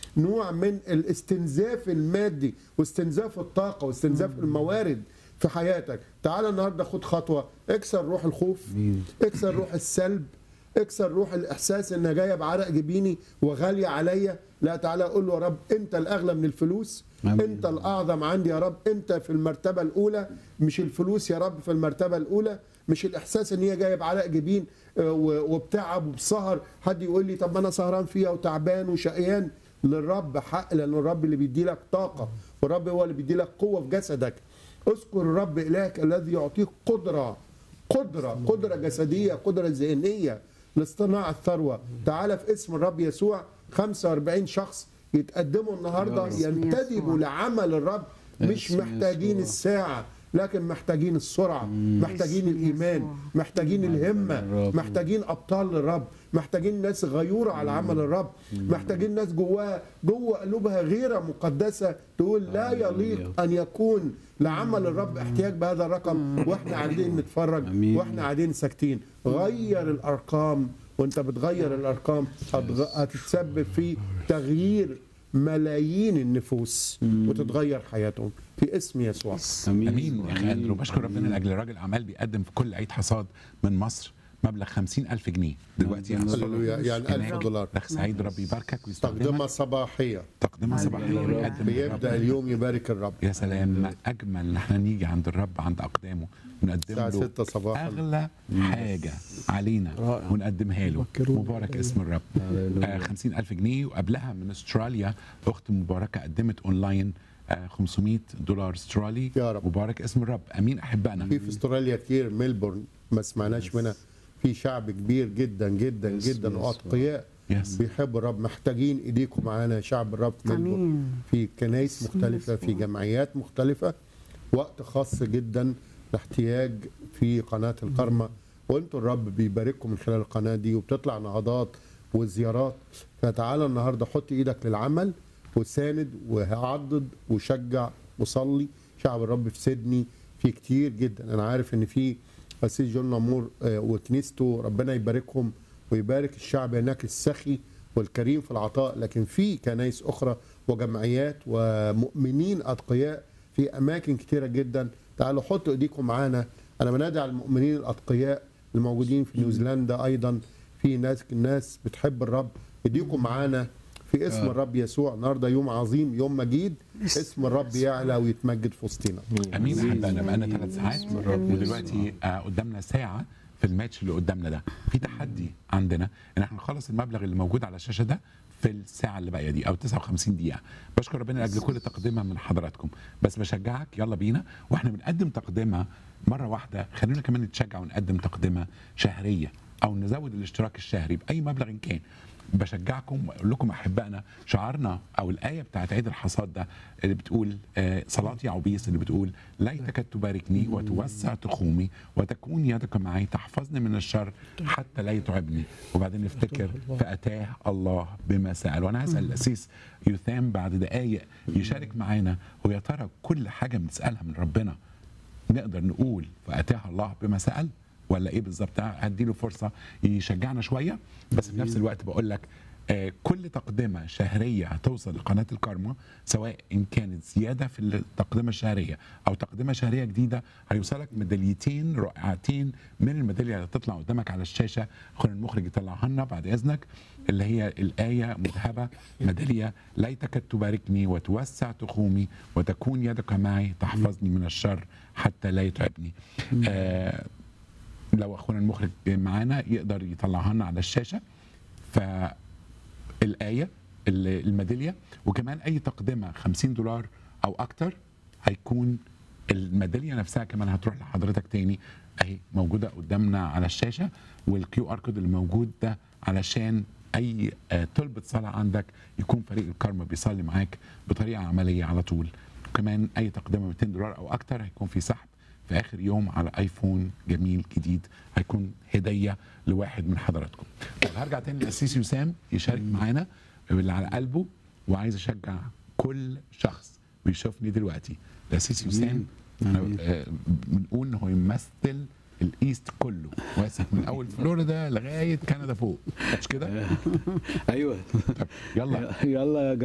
نوع من الاستنزاف المادي واستنزاف الطاقه واستنزاف الموارد في حياتك تعال النهارده خد خطوه اكسر روح الخوف اكسر روح السلب اكسر روح الاحساس انها جايه بعرق جبيني وغاليه عليا لا تعالى اقول له يا رب انت الاغلى من الفلوس آمين. انت الاعظم عندي يا رب انت في المرتبه الاولى مش الفلوس يا رب في المرتبه الاولى مش الاحساس ان هي جايه بعرق جبين آه، و- وبتعب وبسهر حد يقول لي طب ما انا سهران فيها وتعبان وشقيان للرب حق لان الرب اللي بيدي لك طاقه والرب هو اللي بيدي لك قوه في جسدك اذكر الرب الهك الذي يعطيك قدره قدره قدره جسديه قدره ذهنيه لاصطناع الثروه تعالى في اسم الرب يسوع 45 شخص يتقدموا النهارده يا رب. ينتدبوا لعمل الرب مش اسم محتاجين يسوع. الساعه لكن محتاجين السرعه محتاجين الايمان محتاجين الهمه الرب. محتاجين ابطال للرب محتاجين ناس غيوره على عمل الرب محتاجين ناس جواها جوه قلوبها غيره مقدسه تقول لا يليق ان يكون لعمل الرب احتياج بهذا الرقم واحنا قاعدين نتفرج أمين. واحنا قاعدين ساكتين غير الارقام وانت بتغير الارقام هتغ- هتتسبب في تغيير ملايين النفوس وتتغير حياتهم في اسم يسوع امين يا اخي اندرو بشكر ربنا لاجل راجل اعمال بيقدم في كل عيد حصاد من مصر مبلغ 50000 جنيه دلوقتي يا أستاذ. هللويا يعني هناك 1000 دولار اخ سعيد ربي يباركك تقدمة ويستخدمك صباحية تقدمه صباحيه ويقدم بيبدأ الرب. اليوم يبارك الرب يا سلام ما اجمل ان احنا نيجي عند الرب عند اقدامه ونقدم الساعة له 6 صباحا اغلى حاجه علينا رائع. ونقدمها له فكروني. مبارك اسم الرب هللويا. آه 50000 جنيه وقبلها من استراليا اخت مباركه قدمت اونلاين آه 500 دولار استرالي يا رب. مبارك اسم الرب امين احبائنا في في استراليا كتير ميلبورن ما سمعناش منها في شعب كبير جدا جدا يس، جدا يس. واتقياء يس. بيحبوا الرب محتاجين ايديكم معانا يا شعب الرب في ميلبورن امين في كنايس مختلفة في جمعيات مختلفة وقت خاص جدا لاحتياج في قناة الكرمة وانتوا الرب بيبارككم من خلال القناة دي وبتطلع نهضات وزيارات فتعالى النهاردة حط ايدك للعمل وساند وعضد وشجع وصلي شعب الرب في سيدني في كتير جدا انا عارف ان في قسيس جون نمور آه، وكنيسته ربنا يباركهم ويبارك الشعب هناك السخي والكريم في العطاء لكن في كنايس اخرى وجمعيات ومؤمنين اتقياء في اماكن كتيره جدا تعالوا حطوا ايديكم معانا انا بنادي على المؤمنين الاتقياء الموجودين في نيوزيلندا ايضا في ناس ناس بتحب الرب ايديكم معانا في اسم آه. الرب يسوع النهارده يوم عظيم يوم مجيد اسم الرب يعلى ويتمجد في وسطنا امين أمين. احبائنا بقالنا ثلاث ساعات اسم الرب ودلوقتي آه قدامنا ساعه في الماتش اللي قدامنا ده في تحدي عندنا ان احنا نخلص المبلغ اللي موجود على الشاشه ده في الساعه اللي باقيه دي او 59 دقيقه بشكر ربنا لاجل كل تقدمه من حضراتكم بس بشجعك يلا بينا واحنا بنقدم تقدمه مره واحده خلينا كمان نتشجع ونقدم تقدمه شهريه او نزود الاشتراك الشهري باي مبلغ إن كان بشجعكم واقول لكم احبائنا شعارنا او الايه بتاعت عيد الحصاد ده اللي بتقول آه، صلاه يعوبيس اللي بتقول ليتك تباركني وتوسع تخومي وتكون يدك معي تحفظني من الشر حتى لا يتعبني وبعدين نفتكر فاتاه الله بما سال وانا هسال الاسيس يثام بعد دقائق يشارك معانا ويا ترى كل حاجه بنسالها من ربنا نقدر نقول فاتاها الله بما سال ولا ايه بالظبط هديله فرصه يشجعنا شويه بس في نفس الوقت بقول لك آه، كل تقدمه شهريه هتوصل لقناه الكارما سواء ان كانت زياده في التقدمه الشهريه او تقدمه شهريه جديده هيوصلك ميداليتين رائعتين من الميداليه اللي هتطلع قدامك على الشاشه اخونا المخرج يطلعها لنا بعد اذنك اللي هي الايه مذهبه ميداليه ليتك تباركني وتوسع تخومي وتكون يدك معي تحفظني من الشر حتى لا يتعبني آه لو اخونا المخرج معانا يقدر يطلعها لنا على الشاشه فالايه ال- الميداليه وكمان اي تقدمه 50 دولار او اكتر هيكون الميداليه نفسها كمان هتروح لحضرتك تاني اهي موجوده قدامنا على الشاشه والكيو ار كود اللي موجود ده علشان اي آه، طلبه صلاه عندك يكون فريق الكارما بيصلي معاك بطريقه عمليه على طول وكمان اي تقدمه 200 دولار او اكتر هيكون في سحب في اخر يوم على ايفون جميل جديد هيكون هديه لواحد من حضراتكم. طب هرجع تاني للاسيس وسام يشارك معانا باللي على قلبه وعايز اشجع كل شخص بيشوفني دلوقتي الاسيس وسام آمين. آه، بنقول ان هو يمثل الايست كله واسع من اول فلوريدا لغايه كندا فوق مش كده؟ ايوه طب يلا يلا يا